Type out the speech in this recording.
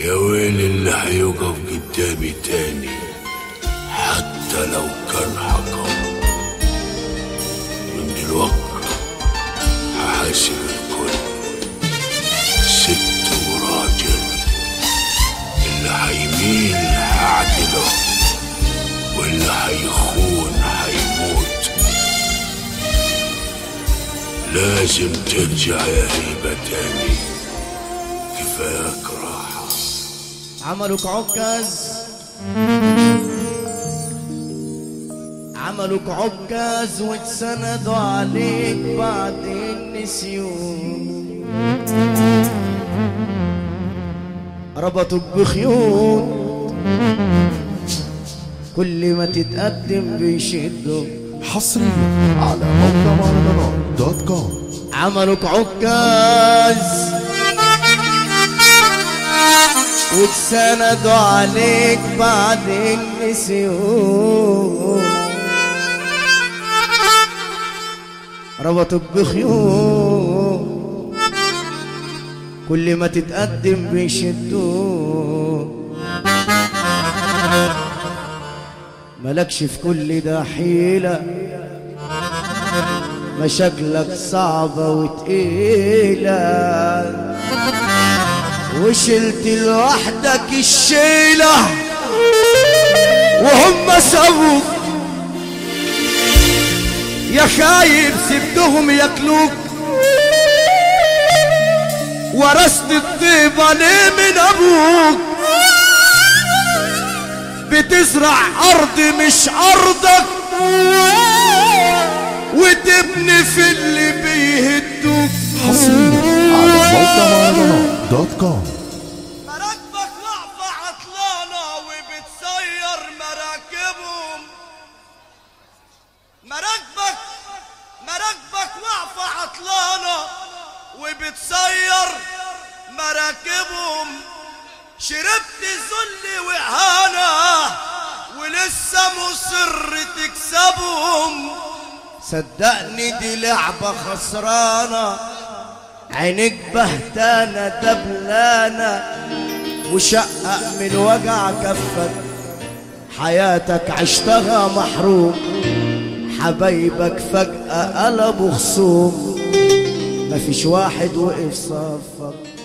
يا ويل اللي هيقف قدامي تاني حتى لو كان حكم من دلوقتي هحاسب الكل ست وراجل اللي هيميل هعدله واللي هيخون هيموت لازم ترجع يا هيبة تاني كفاك راحة عملوك عكاز عملوك عكاز واتسندوا عليك بعد النسيون ربطوك بخيوط كل ما تتقدم بيشدوا حصريا على موقع مهرجانات دوت كوم عملوك عكاز واتسندوا عليك بعد النسيون ربطوك بخيوط كل ما تتقدم بيشدوك ملكش في كل ده حيلة مشاكلك صعبة وتقيلة وشلت لوحدك الشيلة وهم سابوك يا خايب سبتهم ياكلوك ورثت الطيبة ليه من أبوك بتزرع أرض مش أرضك وتبني في اللي بيهدوك حصريا على موقع مهرجانات دوت كوم مراكبك واقفة عطلانة وبتسير مراكبهم مراكبك مراكبك واقفة عطلانة وبتسير مراكبهم شربت ذل وإهانة ولسه مصر تكسبهم صدقني دي لعبة خسرانة عينك بهتانة دبلانة وشقق من وجع كفك حياتك عشتها محروم حبايبك فجأة قلبوا خصوم مفيش واحد وقف صفك